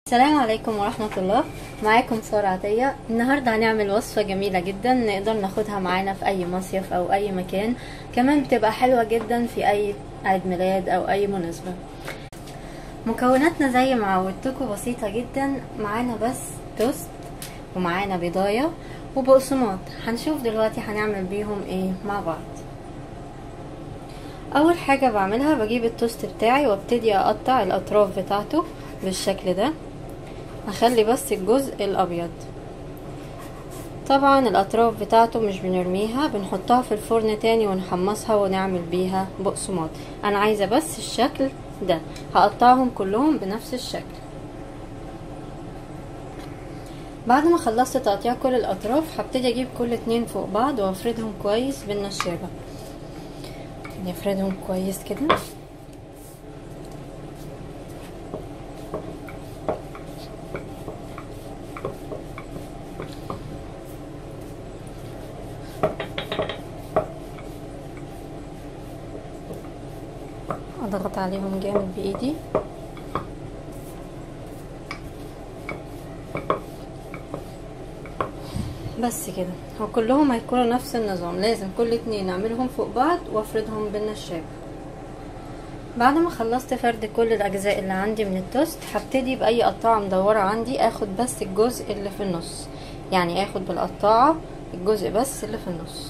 السلام عليكم ورحمة الله معاكم سارة عطية النهاردة هنعمل وصفة جميلة جدا نقدر ناخدها معانا في أي مصيف أو أي مكان كمان بتبقى حلوة جدا في أي عيد ميلاد أو أي مناسبة مكوناتنا زي ما عودتكم بسيطة جدا معانا بس توست ومعانا بيضاية وبقسماط هنشوف دلوقتي هنعمل بيهم ايه مع بعض اول حاجة بعملها بجيب التوست بتاعي وابتدي اقطع الاطراف بتاعته بالشكل ده هخلي بس الجزء الابيض طبعا الاطراف بتاعته مش بنرميها بنحطها في الفرن تاني ونحمصها ونعمل بيها بقسماط انا عايزة بس الشكل ده هقطعهم كلهم بنفس الشكل بعد ما خلصت تقطيع كل الاطراف هبتدي اجيب كل اتنين فوق بعض وافردهم كويس بالنشابة نفردهم كويس كده اضغط عليهم جامد بايدي بس كده هو كلهم هيكونوا نفس النظام لازم كل اتنين اعملهم فوق بعض وافردهم بالنشابة بعد ما خلصت فرد كل الاجزاء اللي عندي من التوست هبتدي باي قطاعة مدورة عندي اخد بس الجزء اللي في النص يعني اخد بالقطاعة الجزء بس اللي في النص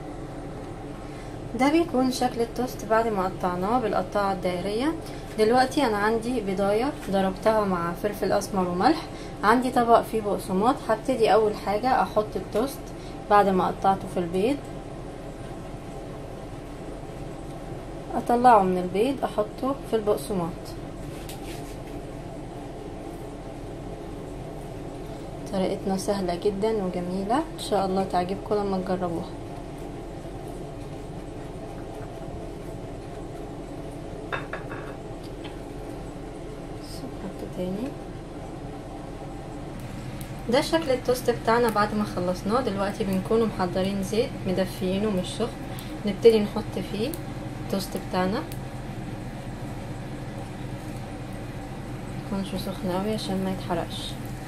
ده بيكون شكل التوست بعد ما قطعناه بالقطاعة الدائرية دلوقتي انا عندي بضاية ضربتها مع فلفل اسمر وملح عندي طبق فيه بقسماط هبتدي اول حاجة احط التوست بعد ما قطعته في البيض اطلعه من البيض احطه في البقسماط طريقتنا سهلة جدا وجميلة ان شاء الله تعجبكم لما تجربوها تاني ده شكل التوست بتاعنا بعد ما خلصناه دلوقتي بنكونوا محضرين زيت مدفيينه مش سخن نبتدي نحط فيه التوست بتاعنا ميكونش سخن اوي عشان ما يتحرقش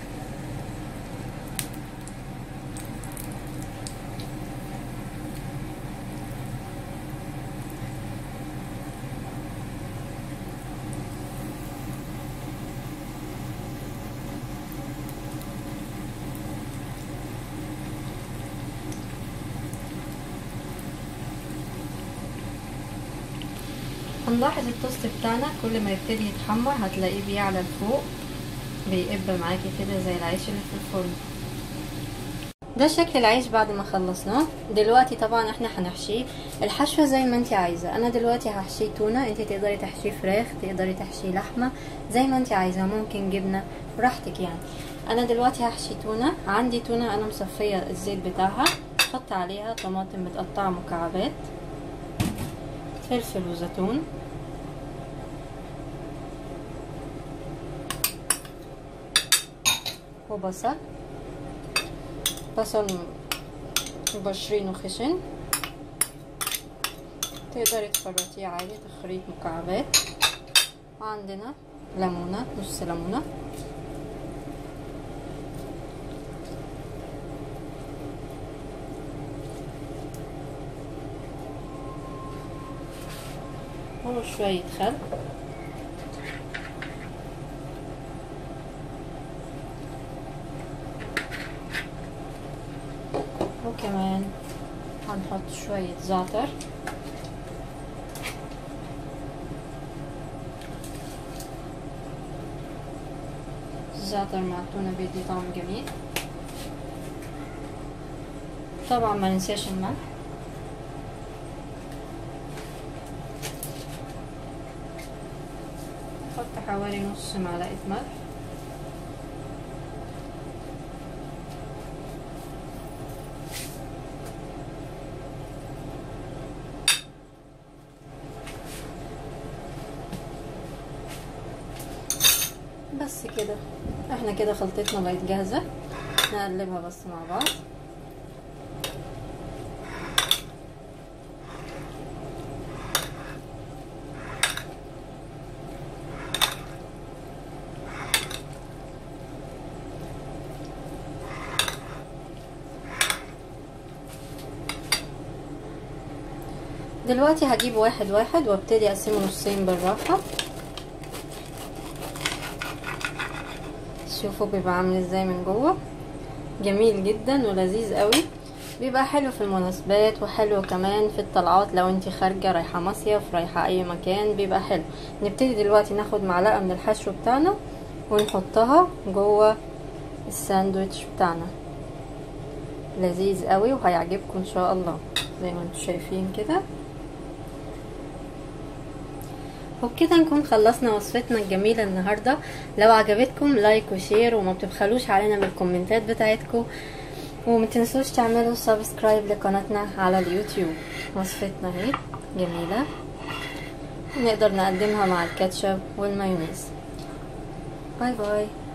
هنلاحظ التوست بتاعنا كل ما يبتدي يتحمر هتلاقيه بيعلى لفوق بيقب معاكي كده زي العيش اللي في الفرن ده شكل العيش بعد ما خلصناه دلوقتي طبعا احنا هنحشيه الحشوه زي ما انت عايزه انا دلوقتي هحشيه تونه انت تقدري تحشيه فراخ تقدري تحشيه لحمه زي ما انت عايزه ممكن جبنه براحتك يعني انا دلوقتي هحشي تونه عندي تونه انا مصفيه الزيت بتاعها احط عليها طماطم متقطعه مكعبات فلفل وزيتون وبصل بصل مبشرينه خشن تقدري تفرطيه عادي تخريط مكعبات عندنا ليمونة نص ليمونة وشوية خل وكمان هنحط شوية زعتر الزعتر مع التونة بيدي طعم جميل طبعا ما ننساش الملح نحط حوالي نص معلقة ملح بس كده احنا كده خلطتنا بقت جاهزة نقلبها بس مع بعض دلوقتي هجيب واحد واحد وابتدي اقسمه نصين بالراحة شوفوا بيبقى عامل ازاي من جوه جميل جدا ولذيذ قوي بيبقى حلو في المناسبات وحلو كمان في الطلعات لو انت خارجة رايحة مصيف رايحة اي مكان بيبقى حلو نبتدي دلوقتي ناخد معلقة من الحشو بتاعنا ونحطها جوه الساندوتش بتاعنا لذيذ قوي وهيعجبكم ان شاء الله زي ما انتم شايفين كده وبكده نكون خلصنا وصفتنا الجميلة النهاردة لو عجبتكم لايك وشير وما بتبخلوش علينا بالكومنتات بتاعتكم وما تنسوش تعملوا سبسكرايب لقناتنا على اليوتيوب وصفتنا اهي جميلة نقدر نقدمها مع الكاتشب والمايونيز باي باي